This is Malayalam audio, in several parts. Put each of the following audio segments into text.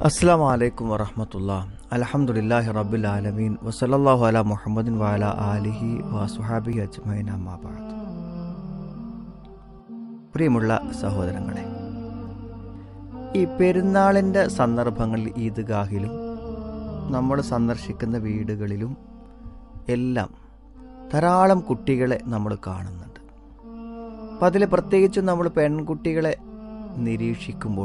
അസ്സാം വലൈക്കും വറഹമത്തുള്ള അലഹമുല്ലാഹി റബ്ബിൽ ആലമീൻ വസലല്ലാഹു അല മുഹമ്മദിൻ വാല ആലിഹി വസുഹാബി അജ്മൈൻ അമ്മാബാദ് പ്രിയമുള്ള സഹോദരങ്ങളെ ഈ പെരുന്നാളിൻ്റെ സന്ദർഭങ്ങളിൽ ഈദ്ഗാഹിലും നമ്മൾ സന്ദർശിക്കുന്ന വീടുകളിലും എല്ലാം ധാരാളം കുട്ടികളെ നമ്മൾ കാണുന്നുണ്ട് അപ്പം അതിൽ പ്രത്യേകിച്ചും നമ്മൾ പെൺകുട്ടികളെ നിരീക്ഷിക്കുമ്പോൾ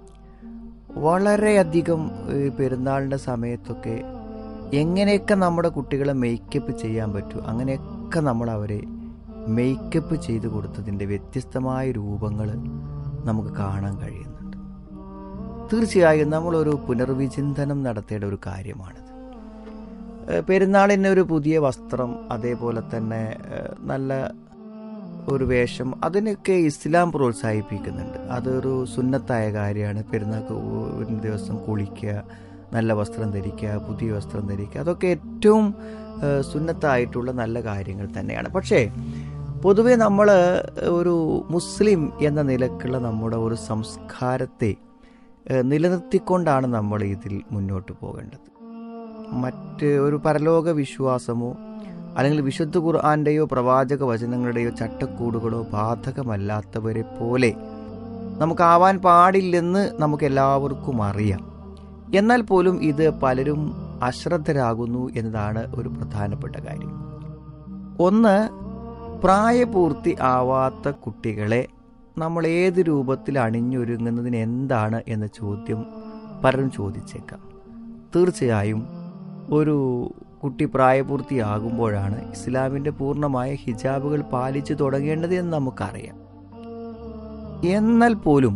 വളരെയധികം ഈ പെരുന്നാളിൻ്റെ സമയത്തൊക്കെ എങ്ങനെയൊക്കെ നമ്മുടെ കുട്ടികളെ മേക്കപ്പ് ചെയ്യാൻ പറ്റും അങ്ങനെയൊക്കെ നമ്മൾ അവരെ മേക്കപ്പ് ചെയ്ത് കൊടുത്തതിൻ്റെ വ്യത്യസ്തമായ രൂപങ്ങൾ നമുക്ക് കാണാൻ കഴിയുന്നുണ്ട് തീർച്ചയായും നമ്മളൊരു പുനർവിചിന്തനം നടത്തേണ്ട ഒരു കാര്യമാണിത് ഏഹ് പെരുന്നാളിന് ഒരു പുതിയ വസ്ത്രം അതേപോലെ തന്നെ ഏഹ് നല്ല ഒരു വേഷം അതിനൊക്കെ ഇസ്ലാം പ്രോത്സാഹിപ്പിക്കുന്നുണ്ട് അതൊരു സുന്നത്തായ കാര്യമാണ് പെരുന്നാൾക്ക് ഒരു ദിവസം കുളിക്കുക നല്ല വസ്ത്രം ധരിക്കുക പുതിയ വസ്ത്രം ധരിക്കുക അതൊക്കെ ഏറ്റവും ഏഹ്, സുന്നത്തായിട്ടുള്ള നല്ല കാര്യങ്ങൾ തന്നെയാണ് പക്ഷേ പൊതുവെ നമ്മൾ ഒരു മുസ്ലിം എന്ന നിലക്കുള്ള നമ്മുടെ ഒരു സംസ്കാരത്തെ ഏഹ്, നിലനിർത്തിക്കൊണ്ടാണ് നമ്മൾ ഇതിൽ മുന്നോട്ട് പോകേണ്ടത് മറ്റ് ഒരു പരലോക വിശ്വാസമോ അല്ലെങ്കിൽ വിശുദ്ധ ഖുർആന്റെയോ പ്രവാചക വചനങ്ങളുടെയോ ചട്ടക്കൂടുകളോ ബാധകമല്ലാത്തവരെ പോലെ നമുക്കാവാൻ പാടില്ലെന്ന് നമുക്ക് എല്ലാവർക്കും അറിയാം എന്നാൽ പോലും ഇത് പലരും അശ്രദ്ധരാകുന്നു എന്നതാണ് ഒരു പ്രധാനപ്പെട്ട കാര്യം ഒന്ന് പ്രായപൂർത്തി ആവാത്ത കുട്ടികളെ നമ്മൾ ഏത് രൂപത്തിൽ അണിഞ്ഞൊരുങ്ങുന്നതിന് എന്താണ് എന്ന ചോദ്യം പലരും ചോദിച്ചേക്കാം തീർച്ചയായും ഒരു കുട്ടി പ്രായപൂർത്തിയാകുമ്പോഴാണ് ഇസ്ലാമിൻ്റെ പൂർണ്ണമായ ഹിജാബുകൾ പാലിച്ചു തുടങ്ങേണ്ടത് എന്ന് നമുക്കറിയാം എന്നാൽ പോലും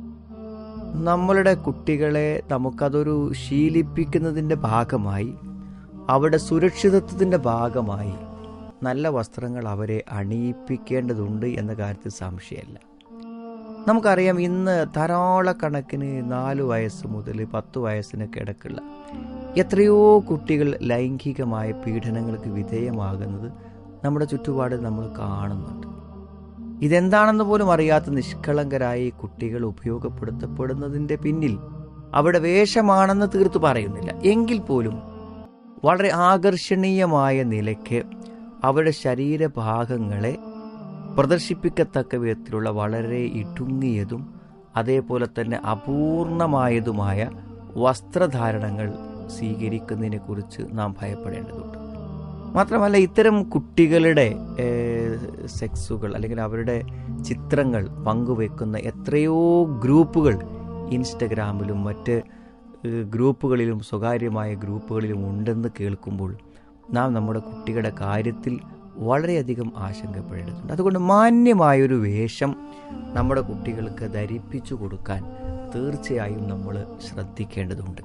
നമ്മളുടെ കുട്ടികളെ നമുക്കതൊരു ശീലിപ്പിക്കുന്നതിൻ്റെ ഭാഗമായി അവരുടെ സുരക്ഷിതത്വത്തിൻ്റെ ഭാഗമായി നല്ല വസ്ത്രങ്ങൾ അവരെ അണിയിപ്പിക്കേണ്ടതുണ്ട് എന്ന കാര്യത്തിൽ സംശയമല്ല നമുക്കറിയാം ഇന്ന് ധാരാളക്കണക്കിന് നാല് വയസ്സ് മുതൽ പത്ത് വയസ്സിനൊക്കെ ഇടയ്ക്കുള്ള എത്രയോ കുട്ടികൾ ലൈംഗികമായ പീഡനങ്ങൾക്ക് വിധേയമാകുന്നത് നമ്മുടെ ചുറ്റുപാട് നമ്മൾ കാണുന്നുണ്ട് ഇതെന്താണെന്ന് പോലും അറിയാത്ത നിഷ്കളങ്കരായി കുട്ടികൾ ഉപയോഗപ്പെടുത്തപ്പെടുന്നതിൻ്റെ പിന്നിൽ അവിടെ വേഷമാണെന്ന് തീർത്തു പറയുന്നില്ല എങ്കിൽ പോലും വളരെ ആകർഷണീയമായ നിലയ്ക്ക് അവരുടെ ശരീരഭാഗങ്ങളെ പ്രദർശിപ്പിക്കത്തക്ക വിധത്തിലുള്ള വളരെ ഇടുങ്ങിയതും അതേപോലെ തന്നെ അപൂർണമായതുമായ വസ്ത്രധാരണങ്ങൾ സ്വീകരിക്കുന്നതിനെ കുറിച്ച് നാം ഭയപ്പെടേണ്ടതുണ്ട് മാത്രമല്ല ഇത്തരം കുട്ടികളുടെ ഏഹ്, സെക്സുകൾ അല്ലെങ്കിൽ അവരുടെ ചിത്രങ്ങൾ പങ്കുവെക്കുന്ന എത്രയോ ഗ്രൂപ്പുകൾ ഇൻസ്റ്റഗ്രാമിലും മറ്റ് ഏഹ്, ഗ്രൂപ്പുകളിലും സ്വകാര്യമായ ഗ്രൂപ്പുകളിലും ഉണ്ടെന്ന് കേൾക്കുമ്പോൾ നാം നമ്മുടെ കുട്ടികളുടെ കാര്യത്തിൽ വളരെയധികം ആശങ്കപ്പെടേണ്ടതുണ്ട് അതുകൊണ്ട് മാന്യമായൊരു വേഷം നമ്മുടെ കുട്ടികൾക്ക് ധരിപ്പിച്ചു കൊടുക്കാൻ തീർച്ചയായും നമ്മൾ ശ്രദ്ധിക്കേണ്ടതുണ്ട്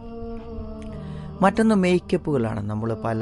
മറ്റൊന്ന് മേക്കപ്പുകളാണ് നമ്മൾ പല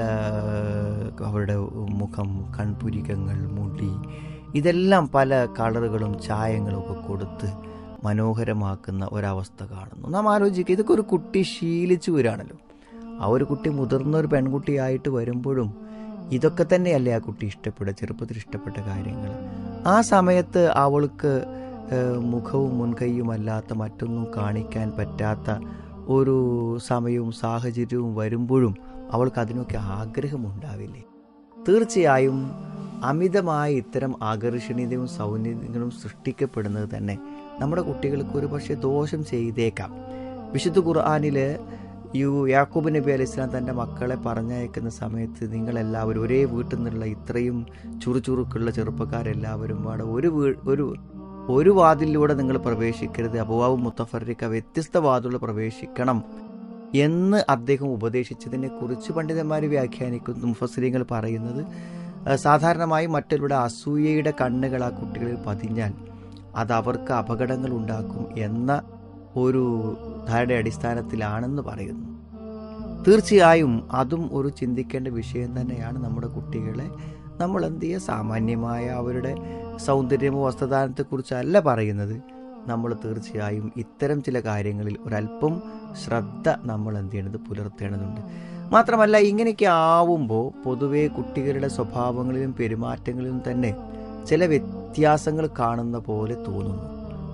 അവരുടെ മുഖം കൺപുരികങ്ങൾ മുടി ഇതെല്ലാം പല കളറുകളും ചായങ്ങളും ഒക്കെ കൊടുത്ത് മനോഹരമാക്കുന്ന ഒരവസ്ഥ കാണുന്നു നാം ആലോചിക്കുക ഇതൊക്കെ ഒരു കുട്ടി ശീലിച്ചു വരികയാണല്ലോ ആ ഒരു കുട്ടി മുതിർന്ന ഒരു പെൺകുട്ടിയായിട്ട് വരുമ്പോഴും ഇതൊക്കെ തന്നെയല്ലേ ആ കുട്ടി ഇഷ്ടപ്പെടുക ചെറുപ്പത്തിൽ ഇഷ്ടപ്പെട്ട കാര്യങ്ങൾ ആ സമയത്ത് അവൾക്ക് ഏഹ്, മുഖവും മുൻകൈയുമല്ലാത്ത മറ്റൊന്നും കാണിക്കാൻ പറ്റാത്ത ഒരു സമയവും സാഹചര്യവും വരുമ്പോഴും അവൾക്ക് അതിനൊക്കെ ആഗ്രഹമുണ്ടാവില്ലേ തീർച്ചയായും അമിതമായ ഇത്തരം ആകർഷണീയതയും സൗന്ദര്യങ്ങളും സൃഷ്ടിക്കപ്പെടുന്നത് തന്നെ നമ്മുടെ കുട്ടികൾക്ക് ഒരു പക്ഷേ ദോഷം ചെയ്തേക്കാം വിശുദ്ധ ഖുർആാനില് യു യാക്കൂബ് നബി അലൈഹി ഇസ്ലാം തൻ്റെ മക്കളെ പറഞ്ഞയക്കുന്ന സമയത്ത് നിങ്ങളെല്ലാവരും ഒരേ വീട്ടിൽ നിന്നുള്ള ഇത്രയും ചുറുചുറുക്കുള്ള ചെറുപ്പക്കാരെല്ലാവരും പാടെ ഒരു വീ ഒരു ഒരു വാതിലിലൂടെ നിങ്ങൾ പ്രവേശിക്കരുത് അബുവാബ് മുത്തഫറിക്ക വ്യത്യസ്ത വാതിലൂടെ പ്രവേശിക്കണം എന്ന് അദ്ദേഹം ഉപദേശിച്ചതിനെ കുറിച്ച് പണ്ഡിതന്മാർ വ്യാഖ്യാനിക്കുന്നു മുഫസരിങ്ങൾ പറയുന്നത് ആ, സാധാരണമായി മറ്റുള്ളവരുടെ അസൂയയുടെ കണ്ണുകൾ ആ കുട്ടികളിൽ പതിഞ്ഞാൽ അത് അവർക്ക് അപകടങ്ങൾ ഉണ്ടാക്കും എന്ന ഒരു ധാരണയുടെ അടിസ്ഥാനത്തിലാണെന്ന് പറയുന്നു തീർച്ചയായും അതും ഒരു ചിന്തിക്കേണ്ട വിഷയം തന്നെയാണ് നമ്മുടെ കുട്ടികളെ നമ്മൾ എന്ത് ചെയ്യുക സാമാന്യമായ അവരുടെ സൗന്ദര്യമോ വസ്ത്രധാരണത്തെക്കുറിച്ചല്ല പറയുന്നത് നമ്മൾ തീർച്ചയായും ഇത്തരം ചില കാര്യങ്ങളിൽ ഒരല്പം ശ്രദ്ധ നമ്മൾ എന്ത് ചെയ്യേണ്ടത് പുലർത്തേണ്ടതുണ്ട് മാത്രമല്ല ഇങ്ങനെയൊക്കെ ആവുമ്പോൾ പൊതുവെ കുട്ടികളുടെ സ്വഭാവങ്ങളിലും പെരുമാറ്റങ്ങളിലും തന്നെ ചില വ്യത്യാസങ്ങൾ കാണുന്ന പോലെ തോന്നുന്നു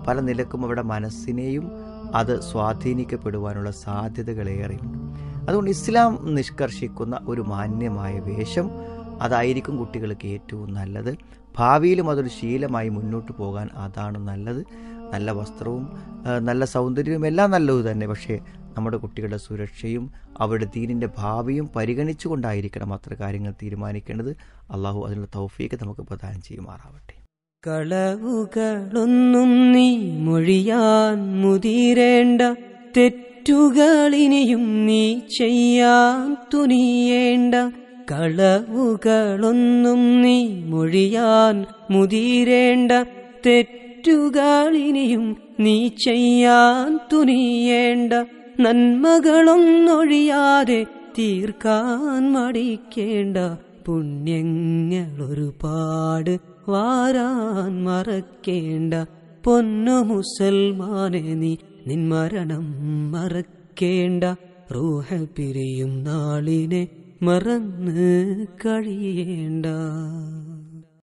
പല നിലക്കും അവരുടെ മനസ്സിനെയും അത് സ്വാധീനിക്കപ്പെടുവാനുള്ള സാധ്യതകളേറെയുണ്ട് അതുകൊണ്ട് ഇസ്ലാം നിഷ്കർഷിക്കുന്ന ഒരു മാന്യമായ വേഷം അതായിരിക്കും കുട്ടികൾക്ക് ഏറ്റവും നല്ലത് ഭാവിയിലും അതൊരു ശീലമായി മുന്നോട്ട് പോകാൻ അതാണ് നല്ലത് നല്ല വസ്ത്രവും ആ, നല്ല സൗന്ദര്യവും എല്ലാം നല്ലത് തന്നെ പക്ഷേ നമ്മുടെ കുട്ടികളുടെ സുരക്ഷയും അവരുടെ ദീനിൻ്റെ ഭാവിയും പരിഗണിച്ചുകൊണ്ടായിരിക്കണം അത്ര കാര്യങ്ങൾ തീരുമാനിക്കേണ്ടത് അള്ളാഹു അതിനുള്ള തൗഫീക്ക് നമുക്ക് പ്രദാനം ചെയ്യുമാറാവട്ടെ കളവുകളൊന്നും നീ മൊഴിയാൻ മുതിരേണ്ട തെറ്റുകളിനിയും നീ ചെയ്യാൻ തുനിയേണ്ട കളവുകളൊന്നും നീ മൊഴിയാൻ മുതിരേണ്ട തെറ്റുകളിനിയും നീ ചെയ്യാൻ തുനിയേണ്ട നന്മകളൊന്നൊഴിയാതെ തീർക്കാൻ മടിക്കേണ്ട പുണ്യങ്ങളൊരുപാട് വാരാൻ മറക്കേണ്ട പൊന്നു മുസൽമാനെ നീ നിൻ മരണം മറക്കേണ്ട റൂഹ പിരിയും നാളിനെ മറന്ന് കഴിയേണ്ട